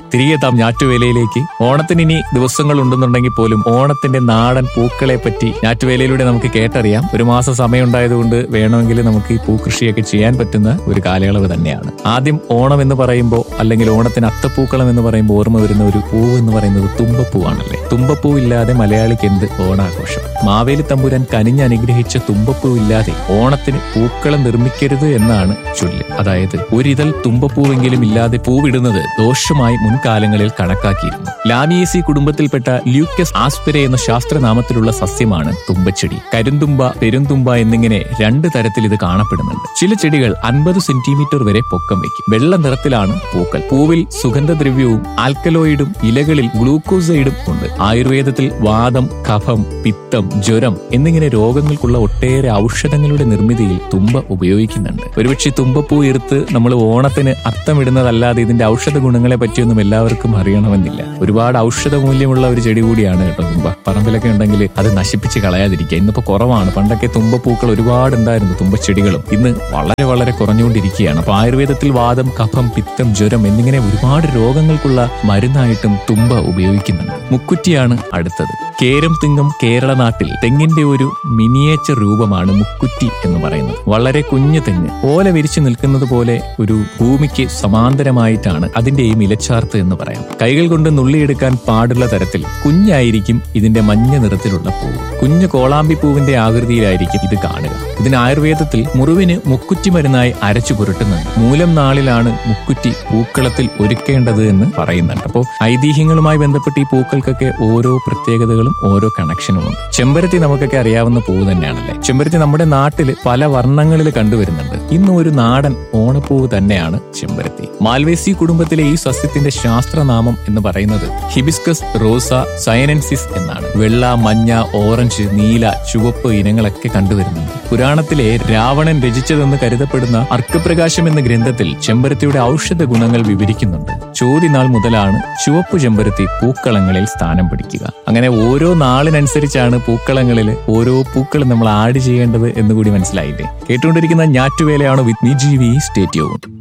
തിരികെ എത്താം ഞാറ്റുവേലയിലേക്ക് ഓണത്തിന് ഇനി ദിവസങ്ങൾ ഉണ്ടെന്നുണ്ടെങ്കിൽ പോലും ഓണത്തിന്റെ നാടൻ പൂക്കളെ പറ്റി ഞാറ്റുവേലയിലൂടെ നമുക്ക് കേട്ടറിയാം ഒരു മാസം സമയം ഉണ്ടായതുകൊണ്ട് വേണമെങ്കിൽ നമുക്ക് ഈ പൂക്കൃഷിയൊക്കെ ചെയ്യാൻ പറ്റുന്ന ഒരു കാലയളവ് തന്നെയാണ് ആദ്യം ഓണം എന്ന് പറയുമ്പോൾ അല്ലെങ്കിൽ ഓണത്തിന് അത്തപ്പൂക്കളം എന്ന് പറയുമ്പോൾ ഓർമ്മ വരുന്ന ഒരു പൂവ് എന്ന് പറയുന്നത് തുമ്പപ്പൂവാണല്ലേ തുമ്പപ്പൂ ഇല്ലാതെ മലയാളിക്ക് എന്ത് ഓണാഘോഷം മാവേലി തമ്പുരാൻ കനിഞ്ഞ് അനുഗ്രഹിച്ച തുമ്പപ്പൂ ഇല്ലാതെ ഓണത്തിന് പൂക്കളം നിർമ്മിക്കരുത് എന്നാണ് ചൊല്ല് അതായത് ഒരിതൾ തുമ്പപ്പൂവെങ്കിലും ഇല്ലാതെ പൂവിടുന്നത് ദോഷമായി മുൻകാലങ്ങളിൽ കണക്കാക്കിയിരുന്നു ലാമിയേസി കുടുംബത്തിൽപ്പെട്ട ല്യൂക്കസ് ആസ്പിരെ എന്ന ശാസ്ത്രനാമത്തിലുള്ള സസ്യമാണ് തുമ്പച്ചെടി കരുന്തുമ്പ പെരുന്തുമ്പ എന്നിങ്ങനെ രണ്ട് തരത്തിൽ ഇത് കാണപ്പെടുന്നുണ്ട് ചില ചെടികൾ അൻപത് സെന്റിമീറ്റർ വരെ പൊക്കം വയ്ക്കും വെള്ള നിറത്തിലാണ് പൂക്കൾ പൂവിൽ സുഗന്ധദ്രവ്യവും ആൽക്കലോയിഡും ഇലകളിൽ ഗ്ലൂക്കോസൈഡും ഉണ്ട് ആയുർവേദത്തിൽ വാദം കഫം പിത്തം ജ്വരം എന്നിങ്ങനെ രോഗങ്ങൾക്കുള്ള ഒട്ടേറെ ഔഷധങ്ങളുടെ നിർമ്മിതിയിൽ തുമ്പ ഉപയോഗിക്കുന്നുണ്ട് ഒരുപക്ഷെ തുമ്പപ്പൂ ഇറുത്ത് നമ്മൾ ഓണത്തിന് അത്തമിടുന്നതല്ലാതെ ഇതിന്റെ ഔഷധ ഗുണങ്ങളെ പറ്റിയൊന്നും എല്ലാവർക്കും അറിയണമെന്നില്ല ഒരുപാട് ഔഷധ മൂല്യമുള്ള ഒരു ചെടി കൂടിയാണ് കേട്ടോ തുമ്പ പറമ്പിലൊക്കെ ഉണ്ടെങ്കിൽ അത് നശിപ്പിച്ച് കളയാതിരിക്കുക ഇന്നിപ്പോ കുറവാണ് പണ്ടൊക്കെ തുമ്പപ്പൂക്കൾ ഒരുപാട് ഉണ്ടായിരുന്നു തുമ്പച്ചെടികളും ഇന്ന് വളരെ വളരെ കുറഞ്ഞുകൊണ്ടിരിക്കുകയാണ് അപ്പൊ ആയുർവേദത്തിൽ വാദം കഫം പിത്തം ജ്വരം എന്നിങ്ങനെ ഒരുപാട് രോഗങ്ങൾക്കുള്ള മരുന്നായിട്ടും തുമ്പ ഉപയോഗിക്കുന്നുണ്ട് മുക്കുറ്റിയാണ് അടുത്തത് കേരം തിങ്ങും കേരള നാട്ടിൽ തെങ്ങിന്റെ ഒരു മിനിയേച്ചർ രൂപമാണ് മുക്കുറ്റി എന്ന് പറയുന്നത് വളരെ കുഞ്ഞു തെങ്ങ് ഓല വിരിച്ചു നിൽക്കുന്നത് പോലെ ഒരു ഭൂമിക്ക് സമാന്തരമായിട്ടാണ് അതിന്റെ ഈ ഇലച്ചാർത്ത് എന്ന് പറയാം കൈകൾ കൊണ്ട് നുള്ളിയെടുക്കാൻ പാടുള്ള തരത്തിൽ കുഞ്ഞായിരിക്കും ഇതിന്റെ മഞ്ഞ നിറത്തിലുള്ള പൂവ് കുഞ്ഞു കോളാമ്പി പൂവിന്റെ ആകൃതിയിലായിരിക്കും ഇത് കാണുക ഇതിന് ആയുർവേദത്തിൽ മുറിവിന് മുക്കുറ്റി മരുന്നായി അരച്ചു പുരട്ടുന്നുണ്ട് മൂലം നാളിലാണ് മുക്കുറ്റി പൂക്കളത്തിൽ ഒരുക്കേണ്ടത് എന്ന് പറയുന്നുണ്ട് അപ്പോൾ ഐതിഹ്യങ്ങളുമായി ബന്ധപ്പെട്ട് ഈ പൂക്കൾക്കൊക്കെ ഓരോ പ്രത്യേകതകളും ഓരോ കണക്ഷനും ഉണ്ട് ചെമ്പരത്തി നമുക്കൊക്കെ അറിയാവുന്ന പൂവ് തന്നെയാണല്ലേ ചെമ്പരത്തി നമ്മുടെ നാട്ടിൽ പല വർണ്ണങ്ങളിൽ കണ്ടുവരുന്നുണ്ട് ഇന്നും ഒരു നാടൻ ഓണപ്പൂവ് തന്നെയാണ് ചെമ്പരത്തി മാൽവേസി കുടുംബത്തിലെ ഈ സസ്യത്തിന്റെ ശാസ്ത്രനാമം എന്ന് പറയുന്നത് ഹിബിസ്കസ് റോസ സയനൻസിസ് എന്നാണ് വെള്ള മഞ്ഞ ഓറഞ്ച് നീല ചുവപ്പ് ഇനങ്ങളൊക്കെ കണ്ടുവരുന്നുണ്ട് പുരാണത്തിലെ രാവണൻ രചിച്ചതെന്ന് കരുതപ്പെടുന്ന അർക്കപ്രകാശം എന്ന ഗ്രന്ഥത്തിൽ ചെമ്പരത്തിയുടെ ഔഷധ ഗുണങ്ങൾ വിവരിക്കുന്നുണ്ട് ചോതിനാൾ മുതലാണ് ചുവപ്പ് ചെമ്പരത്തി പൂക്കളങ്ങളിൽ സ്ഥാനം പിടിക്കുക അങ്ങനെ ഓരോ നാളിനനുസരിച്ചാണ് പൂക്കളങ്ങളിൽ ഓരോ പൂക്കളും നമ്മൾ ആഡ് ചെയ്യേണ്ടത് എന്ന് കൂടി മനസ്സിലായില്ലേ കേട്ടുകൊണ്ടിരിക്കുന്ന ഞാറ്റുവേലയാണ് വിത്ത് മി ജി വി സ്റ്റേറ്റ്യൂൺ